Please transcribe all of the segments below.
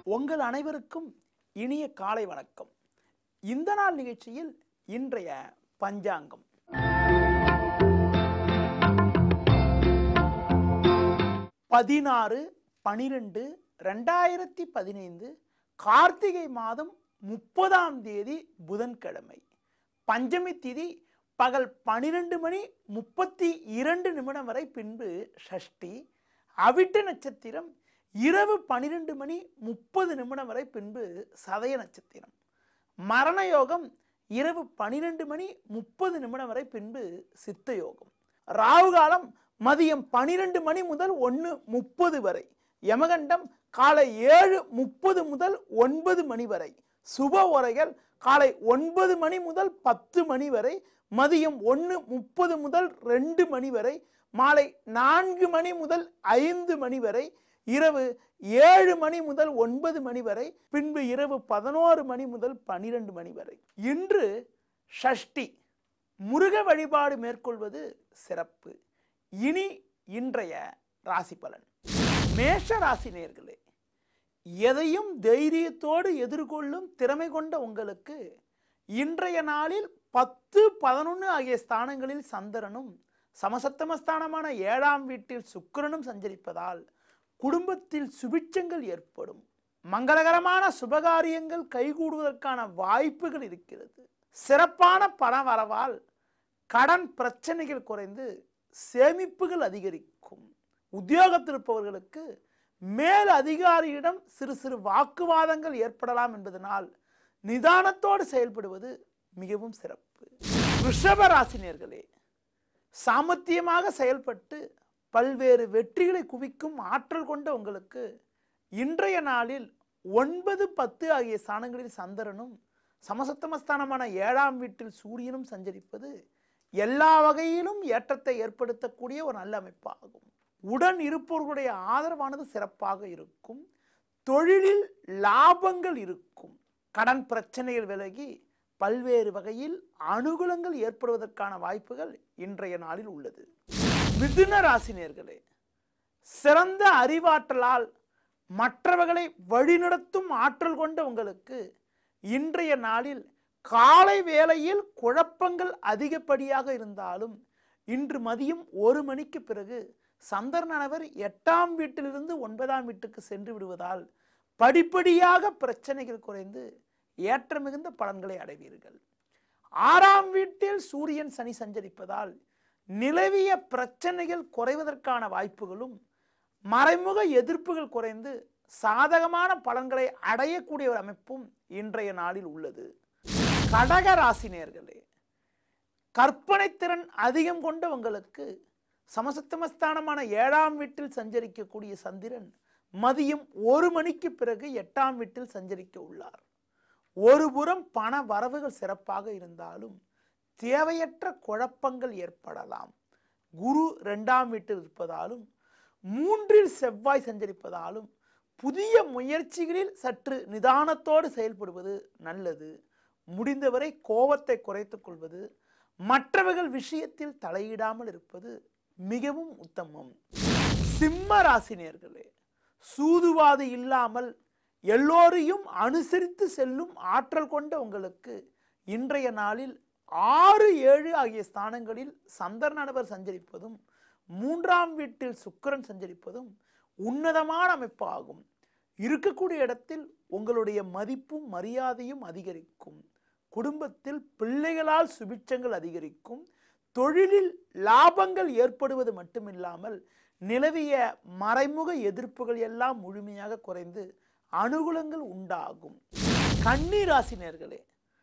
உங்கள் அனைவருக்கும் இனிய காலை வணக்கம் இந்த நாள் நிகழ்ச்சியில் இன்றைய பஞ்சாங்கம் பதினாறு பனிரெண்டு ரெண்டாயிரத்தி பதினைந்து கார்த்திகை மாதம் முப்பதாம் தேதி புதன்கிழமை பஞ்சமி திதி பகல் பனிரெண்டு மணி முப்பத்தி இரண்டு நிமிடம் வரை பின்பு ஷஷ்டி அவிட்ட நட்சத்திரம் இரவு பனிரெண்டு மணி முப்பது நிமிடம் வரை பின்பு சதய நட்சத்திரம் மரண யோகம் இரவு பனிரெண்டு மணி முப்பது நிமிடம் வரை பின்பு சித்த யோகம் ராகு காலம் மதியம் பனிரெண்டு மணி முதல் ஒன்று முப்பது வரை யமகண்டம் காலை ஏழு முப்பது முதல் ஒன்பது மணி வரை சுப உரைகள் காலை ஒன்பது மணி முதல் பத்து மணி வரை மதியம் ஒன்று முப்பது முதல் ரெண்டு மணி வரை மாலை நான்கு மணி முதல் ஐந்து மணி வரை இரவு ஏழு மணி முதல் ஒன்பது மணி வரை பின்பு இரவு பதினோரு மணி முதல் பனிரெண்டு மணி வரை இன்று ஷஷ்டி முருக வழிபாடு மேற்கொள்வது சிறப்பு இனி இன்றைய ராசி பலன் மேஷ ராசி நேர்களே எதையும் தைரியத்தோடு எதிர்கொள்ளும் திறமை கொண்ட உங்களுக்கு இன்றைய நாளில் பத்து பதினொன்று ஆகிய ஸ்தானங்களில் சந்திரனும் சமசத்தமஸ்தானமான ஏழாம் வீட்டில் சுக்கிரனும் சஞ்சரிப்பதால் குடும்பத்தில் சுபிட்சங்கள் ஏற்படும் மங்களகரமான சுபகாரியங்கள் கைகூடுவதற்கான வாய்ப்புகள் இருக்கிறது சிறப்பான பண வரவால் கடன் பிரச்சனைகள் குறைந்து சேமிப்புகள் அதிகரிக்கும் உத்தியோகத்தில் இருப்பவர்களுக்கு மேல் அதிகாரியிடம் சிறு சிறு வாக்குவாதங்கள் ஏற்படலாம் என்பதனால் நிதானத்தோடு செயல்படுவது மிகவும் சிறப்பு ரிஷப ராசினியர்களே சாமர்த்தியமாக செயல்பட்டு பல்வேறு வெற்றிகளை குவிக்கும் ஆற்றல் கொண்ட உங்களுக்கு இன்றைய நாளில் ஒன்பது பத்து ஆகிய ஸ்தானங்களில் சந்திரனும் சமசத்தமஸ்தானமான ஏழாம் வீட்டில் சூரியனும் சஞ்சரிப்பது எல்லா வகையிலும் ஏற்றத்தை ஏற்படுத்தக்கூடிய ஒரு நல்ல அமைப்பாகும் உடன் இருப்பவர்களுடைய ஆதரவானது சிறப்பாக இருக்கும் தொழிலில் லாபங்கள் இருக்கும் கடன் பிரச்சனைகள் விலகி பல்வேறு வகையில் அனுகூலங்கள் ஏற்படுவதற்கான வாய்ப்புகள் இன்றைய நாளில் உள்ளது மிதுன ராசினியர்களே சிறந்த அறிவாற்றலால் மற்றவர்களை வழிநடத்தும் ஆற்றல் கொண்ட உங்களுக்கு இன்றைய நாளில் காலை வேளையில் குழப்பங்கள் அதிகப்படியாக இருந்தாலும் இன்று மதியம் ஒரு மணிக்கு பிறகு சந்திரனவர் எட்டாம் வீட்டிலிருந்து ஒன்பதாம் வீட்டுக்கு சென்று விடுவதால் படிப்படியாக பிரச்சனைகள் குறைந்து ஏற்ற மிகுந்த பலன்களை அடைவீர்கள் ஆறாம் வீட்டில் சூரியன் சனி சஞ்சரிப்பதால் நிலவிய பிரச்சனைகள் குறைவதற்கான வாய்ப்புகளும் மறைமுக எதிர்ப்புகள் குறைந்து சாதகமான பலன்களை அடையக்கூடிய ஒரு அமைப்பும் இன்றைய நாளில் உள்ளது கடக ராசினியர்களே கற்பனை திறன் அதிகம் கொண்ட உங்களுக்கு சமசத்தமஸ்தானமான ஏழாம் வீட்டில் சஞ்சரிக்கக்கூடிய சந்திரன் மதியம் ஒரு மணிக்கு பிறகு எட்டாம் வீட்டில் சஞ்சரிக்க உள்ளார் ஒரு புறம் பண வரவுகள் சிறப்பாக இருந்தாலும் தேவையற்ற குழப்பங்கள் ஏற்படலாம் குரு ரெண்டாம் வீட்டில் இருப்பதாலும் மூன்றில் செவ்வாய் சஞ்சரிப்பதாலும் புதிய முயற்சிகளில் சற்று நிதானத்தோடு செயல்படுவது நல்லது முடிந்தவரை கோபத்தை குறைத்துக் கொள்வது மற்றவர்கள் விஷயத்தில் தலையிடாமல் இருப்பது மிகவும் உத்தமம் சிம்ம ராசினியர்களே சூதுவாது இல்லாமல் எல்லோரையும் அனுசரித்து செல்லும் ஆற்றல் கொண்ட உங்களுக்கு இன்றைய நாளில் ஆறு ஏழு ஆகிய ஸ்தானங்களில் சந்திரனவர் சஞ்சரிப்பதும் மூன்றாம் வீட்டில் சுக்கிரன் சஞ்சரிப்பதும் உன்னதமான அமைப்பு ஆகும் இருக்கக்கூடிய இடத்தில் உங்களுடைய மதிப்பும் மரியாதையும் அதிகரிக்கும் குடும்பத்தில் பிள்ளைகளால் சுபிட்சங்கள் அதிகரிக்கும் தொழிலில் லாபங்கள் ஏற்படுவது மட்டுமில்லாமல் நிலவிய மறைமுக எதிர்ப்புகள் எல்லாம் முழுமையாக குறைந்து அனுகூலங்கள் உண்டாகும் கண்ணீராசினியர்களே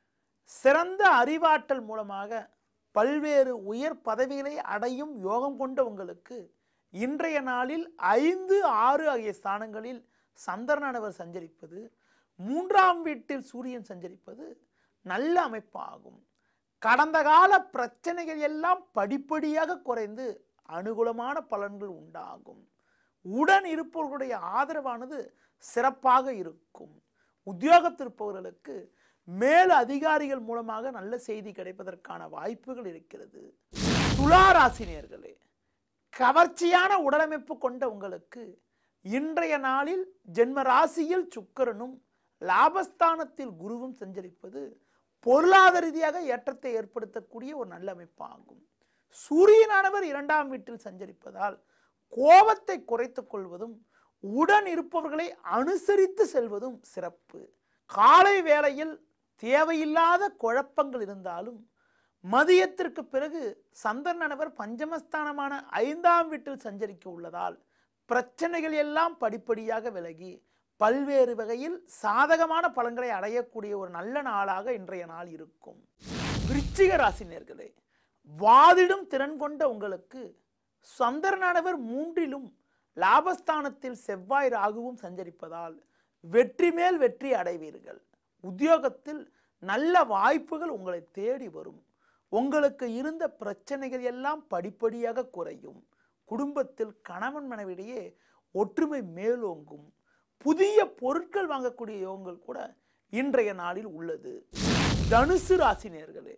சிறந்த அறிவாற்றல் மூலமாக பல்வேறு உயர் பதவிகளை அடையும் யோகம் கொண்ட உங்களுக்கு இன்றைய நாளில் ஐந்து ஆறு ஆகிய ஸ்தானங்களில் சந்திரனானவர் சஞ்சரிப்பது மூன்றாம் வீட்டில் சூரியன் சஞ்சரிப்பது நல்ல அமைப்பாகும் கடந்த கால பிரச்சனைகள் எல்லாம் படிப்படியாக குறைந்து அனுகூலமான பலன்கள் உண்டாகும் உடன் இருப்பவர்களுடைய ஆதரவானது சிறப்பாக இருக்கும் உத்தியோகத்தில் இருப்பவர்களுக்கு மேல் அதிகாரிகள் மூலமாக நல்ல செய்தி கிடைப்பதற்கான வாய்ப்புகள் இருக்கிறது துளாராசினியர்களே கவர்ச்சியான உடலமைப்பு கொண்ட உங்களுக்கு இன்றைய நாளில் ஜென்ம ராசியில் சுக்கிரனும் லாபஸ்தானத்தில் குருவும் சஞ்சரிப்பது பொருளாதார ரீதியாக ஏற்றத்தை ஏற்படுத்தக்கூடிய ஒரு நல்ல அமைப்பாகும் சூரியனானவர் இரண்டாம் வீட்டில் சஞ்சரிப்பதால் கோபத்தை குறைத்துக் கொள்வதும் உடன் இருப்பவர்களை அனுசரித்து செல்வதும் சிறப்பு காலை வேளையில் தேவையில்லாத குழப்பங்கள் இருந்தாலும் மதியத்திற்கு பிறகு சந்திரனவர் பஞ்சமஸ்தானமான ஐந்தாம் வீட்டில் சஞ்சரிக்க உள்ளதால் பிரச்சனைகள் எல்லாம் படிப்படியாக விலகி பல்வேறு வகையில் சாதகமான பலன்களை அடையக்கூடிய ஒரு நல்ல நாளாக இன்றைய நாள் இருக்கும் விருச்சிக ராசினியர்களே வாதிடும் திறன் கொண்ட உங்களுக்கு சந்திரனானவர் மூன்றிலும் லாபஸ்தானத்தில் செவ்வாய் ராகுவும் சஞ்சரிப்பதால் வெற்றி மேல் வெற்றி அடைவீர்கள் உத்தியோகத்தில் நல்ல வாய்ப்புகள் உங்களை தேடி வரும் உங்களுக்கு இருந்த பிரச்சனைகள் எல்லாம் படிப்படியாக குறையும் குடும்பத்தில் கணவன் மனைவிடையே ஒற்றுமை மேலோங்கும் புதிய பொருட்கள் வாங்கக்கூடிய யோகங்கள் கூட இன்றைய நாளில் உள்ளது தனுசு ராசினியர்களே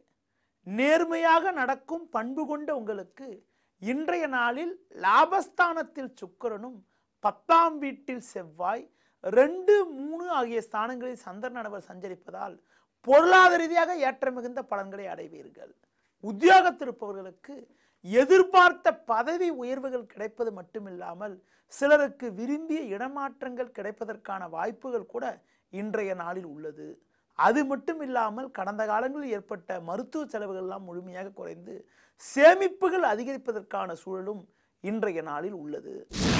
நேர்மையாக நடக்கும் பண்பு கொண்ட உங்களுக்கு இன்றைய நாளில் லாபஸ்தானத்தில் சுக்கிரனும் பத்தாம் வீட்டில் செவ்வாய் ரெண்டு மூணு ஆகிய ஸ்தானங்களில் சந்திரனவர் சஞ்சரிப்பதால் பொருளாதார ரீதியாக ஏற்ற மிகுந்த பலன்களை அடைவீர்கள் உத்தியோகத்தில் இருப்பவர்களுக்கு எதிர்பார்த்த பதவி உயர்வுகள் கிடைப்பது மட்டுமில்லாமல் சிலருக்கு விரும்பிய இடமாற்றங்கள் கிடைப்பதற்கான வாய்ப்புகள் கூட இன்றைய நாளில் உள்ளது அது மட்டும் இல்லாமல் கடந்த காலங்களில் ஏற்பட்ட மருத்துவ செலவுகள் எல்லாம் முழுமையாக குறைந்து சேமிப்புகள் அதிகரிப்பதற்கான சூழலும் இன்றைய நாளில் உள்ளது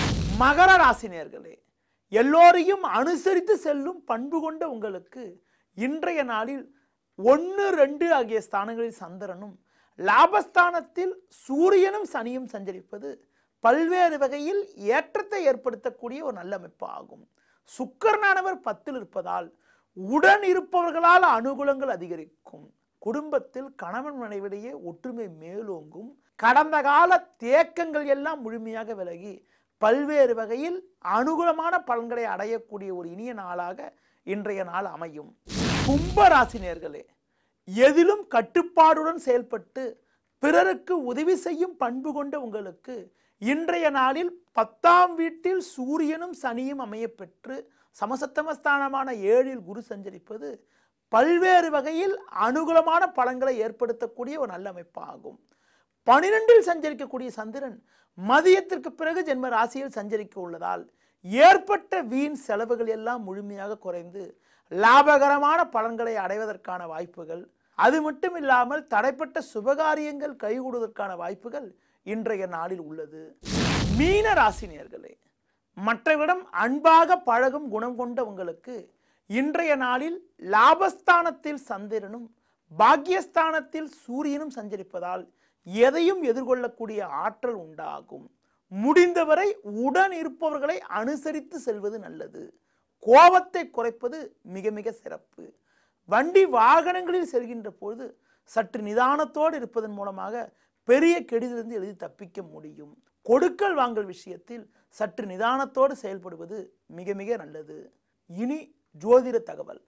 மகர ராசினியர்களே எல்லோரையும் அனுசரித்து செல்லும் பண்பு கொண்ட உங்களுக்கு இன்றைய நாளில் ஒன்று ரெண்டு ஆகிய ஸ்தானங்களில் சந்திரனும் லாபஸ்தானத்தில் சூரியனும் சனியும் சஞ்சரிப்பது பல்வேறு வகையில் ஏற்றத்தை ஏற்படுத்தக்கூடிய ஒரு நல்ல அமைப்பு ஆகும் சுக்கரனானவர் பத்தில் இருப்பதால் உடன் இருப்பவர்களால் அனுகூலங்கள் அதிகரிக்கும் குடும்பத்தில் கணவன் மனைவிடையே ஒற்றுமை மேலோங்கும் கடந்த கால தேக்கங்கள் எல்லாம் முழுமையாக விலகி பல்வேறு வகையில் அனுகூலமான பலன்களை அடையக்கூடிய ஒரு இனிய நாளாக இன்றைய நாள் அமையும் கும்பராசினியர்களே எதிலும் கட்டுப்பாடுடன் செயல்பட்டு பிறருக்கு உதவி செய்யும் பண்பு கொண்ட உங்களுக்கு இன்றைய நாளில் பத்தாம் வீட்டில் சூரியனும் சனியும் அமையப்பெற்று சமசத்தமஸ்தானமான ஏழில் குரு சஞ்சரிப்பது பல்வேறு வகையில் அனுகூலமான பலன்களை ஏற்படுத்தக்கூடிய ஒரு நல்ல அமைப்பாகும் பனிரெண்டில் சஞ்சரிக்கக்கூடிய சந்திரன் மதியத்திற்கு பிறகு ஜென்ம ராசியில் சஞ்சரிக்க உள்ளதால் ஏற்பட்ட வீண் செலவுகள் எல்லாம் முழுமையாக குறைந்து லாபகரமான பலன்களை அடைவதற்கான வாய்ப்புகள் அது மட்டும் இல்லாமல் தடைப்பட்ட சுபகாரியங்கள் கைகூடுவதற்கான வாய்ப்புகள் இன்றைய நாளில் உள்ளது மீன ராசினியர்களே மற்றவரிடம் அன்பாக பழகும் குணம் கொண்ட உங்களுக்கு இன்றைய நாளில் லாபஸ்தானத்தில் சந்திரனும் பாக்கியஸ்தானத்தில் சூரியனும் சஞ்சரிப்பதால் எதையும் எதிர்கொள்ளக்கூடிய ஆற்றல் உண்டாகும் முடிந்தவரை உடன் இருப்பவர்களை அனுசரித்து செல்வது நல்லது கோபத்தை குறைப்பது மிக மிக சிறப்பு வண்டி வாகனங்களில் செல்கின்ற பொழுது சற்று நிதானத்தோடு இருப்பதன் மூலமாக பெரிய கெடுதிலிருந்து எளிது தப்பிக்க முடியும் கொடுக்கல் வாங்கல் விஷயத்தில் சற்று நிதானத்தோடு செயல்படுவது மிக மிக நல்லது இனி ஜோதிட தகவல்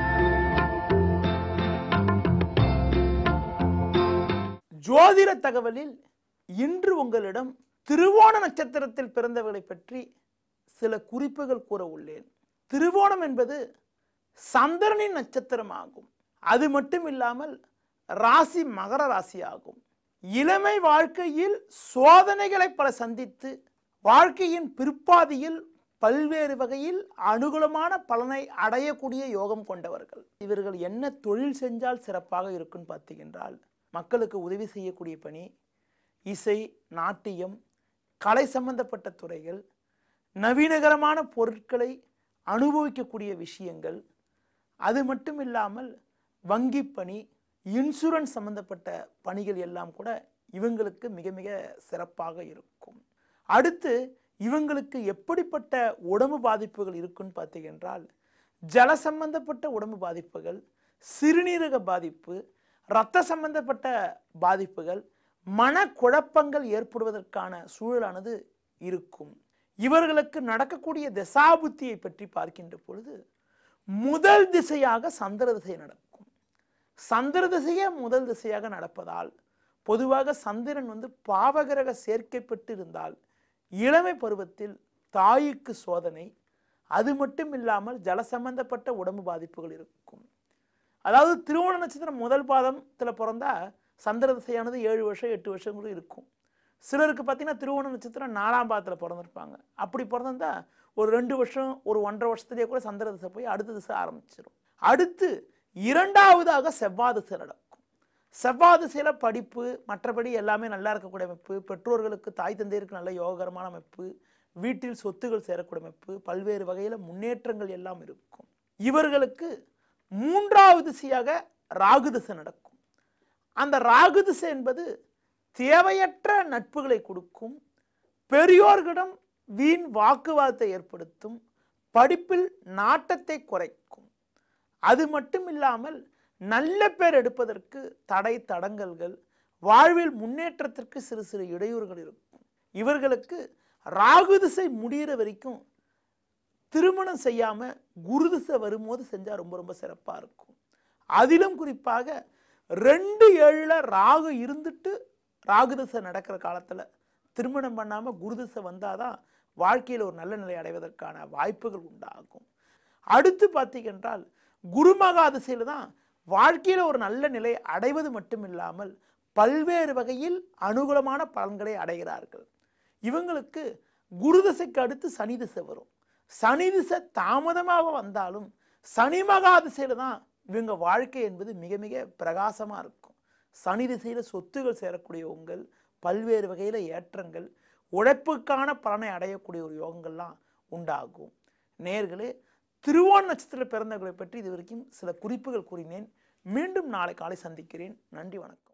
ஜோதிட தகவலில் இன்று உங்களிடம் திருவோண நட்சத்திரத்தில் பிறந்தவர்களை பற்றி சில குறிப்புகள் கூற உள்ளேன் திருவோணம் என்பது சந்திரனின் நட்சத்திரம் ஆகும் அது மட்டும் இல்லாமல் ராசி மகர ராசி ஆகும் இளமை வாழ்க்கையில் சோதனைகளை பல சந்தித்து வாழ்க்கையின் பிற்பாதியில் பல்வேறு வகையில் அனுகூலமான பலனை அடையக்கூடிய யோகம் கொண்டவர்கள் இவர்கள் என்ன தொழில் செஞ்சால் சிறப்பாக இருக்குன்னு பார்த்தீங்கன்றால் மக்களுக்கு உதவி செய்யக்கூடிய பணி இசை நாட்டியம் கலை சம்பந்தப்பட்ட துறைகள் நவீனகரமான பொருட்களை அனுபவிக்கக்கூடிய விஷயங்கள் அது மட்டும் இல்லாமல் வங்கி பணி இன்சூரன்ஸ் சம்பந்தப்பட்ட பணிகள் எல்லாம் கூட இவங்களுக்கு மிக மிக சிறப்பாக இருக்கும் அடுத்து இவங்களுக்கு எப்படிப்பட்ட உடம்பு பாதிப்புகள் இருக்குன்னு பார்த்தீங்கன்றால் ஜல சம்பந்தப்பட்ட உடம்பு பாதிப்புகள் சிறுநீரக பாதிப்பு இரத்த சம்பந்தப்பட்ட பாதிப்புகள் மனக்குழப்பங்கள் ஏற்படுவதற்கான சூழலானது இருக்கும் இவர்களுக்கு நடக்கக்கூடிய தசாபுத்தியை பற்றி பார்க்கின்ற பொழுது முதல் திசையாக சந்திர திசை நடக்கும் சந்திர திசையே முதல் திசையாக நடப்பதால் பொதுவாக சந்திரன் வந்து பாவகிரக சேர்க்கைப்பட்டு இருந்தால் இளமை பருவத்தில் தாய்க்கு சோதனை அது மட்டும் இல்லாமல் ஜல சம்பந்தப்பட்ட உடம்பு பாதிப்புகள் இருக்கும் அதாவது திருவோண நட்சத்திரம் முதல் பாதத்தில் பிறந்தா சந்திர திசையானது ஏழு வருஷம் எட்டு வருஷம் கூட இருக்கும் சிலருக்கு பார்த்தீங்கன்னா திருவோண நட்சத்திரம் நாலாம் பாதத்தில் பிறந்திருப்பாங்க அப்படி பிறந்திருந்தா ஒரு ரெண்டு வருஷம் ஒரு ஒன்றரை வருஷத்துலேயே கூட சந்திர திசை போய் அடுத்த திசை ஆரம்பிச்சிடும் அடுத்து இரண்டாவதாக செவ்வாய் திசை நடக்கும் செவ்வாய் திசையில படிப்பு மற்றபடி எல்லாமே நல்லா இருக்கக்கூடிய அமைப்பு பெற்றோர்களுக்கு தாய் தந்தையருக்கு நல்ல யோககரமான அமைப்பு வீட்டில் சொத்துகள் சேரக்கூடிய அமைப்பு பல்வேறு வகையில் முன்னேற்றங்கள் எல்லாம் இருக்கும் இவர்களுக்கு மூன்றாவது திசையாக ராகு திசை நடக்கும் அந்த ராகு திசை என்பது தேவையற்ற நட்புகளை கொடுக்கும் பெரியோர்களிடம் வீண் வாக்குவாதத்தை ஏற்படுத்தும் படிப்பில் நாட்டத்தை குறைக்கும் அது மட்டும் இல்லாமல் நல்ல பேர் எடுப்பதற்கு தடை தடங்கல்கள் வாழ்வில் முன்னேற்றத்திற்கு சிறு சிறு இடையூறுகள் இருக்கும் இவர்களுக்கு ராகு திசை முடிகிற வரைக்கும் திருமணம் செய்யாம குரு திசை வரும்போது செஞ்சா ரொம்ப ரொம்ப சிறப்பா இருக்கும் அதிலும் குறிப்பாக ரெண்டு ஏழுல ராகு இருந்துட்டு ராகு திசை நடக்கிற காலத்துல திருமணம் பண்ணாம குரு திசை வந்தாதான் வாழ்க்கையில் ஒரு நல்ல நிலை அடைவதற்கான வாய்ப்புகள் உண்டாகும் அடுத்து பார்த்தீங்கன்றால் குருமகா திசையில் தான் வாழ்க்கையில் ஒரு நல்ல நிலை அடைவது மட்டும் இல்லாமல் பல்வேறு வகையில் அனுகூலமான பலன்களை அடைகிறார்கள் இவங்களுக்கு குரு திசைக்கு அடுத்து சனி திசை வரும் சனி திசை தாமதமாக வந்தாலும் சனி மகா திசையில் தான் இவங்க வாழ்க்கை என்பது மிக மிக பிரகாசமாக இருக்கும் சனி திசையில் சொத்துகள் சேரக்கூடிய உங்கள் பல்வேறு வகையில் ஏற்றங்கள் உழைப்புக்கான பலனை அடையக்கூடிய ஒரு யோகங்கள்லாம் உண்டாகும் நேர்களே திருவோண நட்சத்திரத்தில் பிறந்தவர்களை பற்றி இது வரைக்கும் சில குறிப்புகள் கூறினேன் மீண்டும் நாளை காலை சந்திக்கிறேன் நன்றி வணக்கம்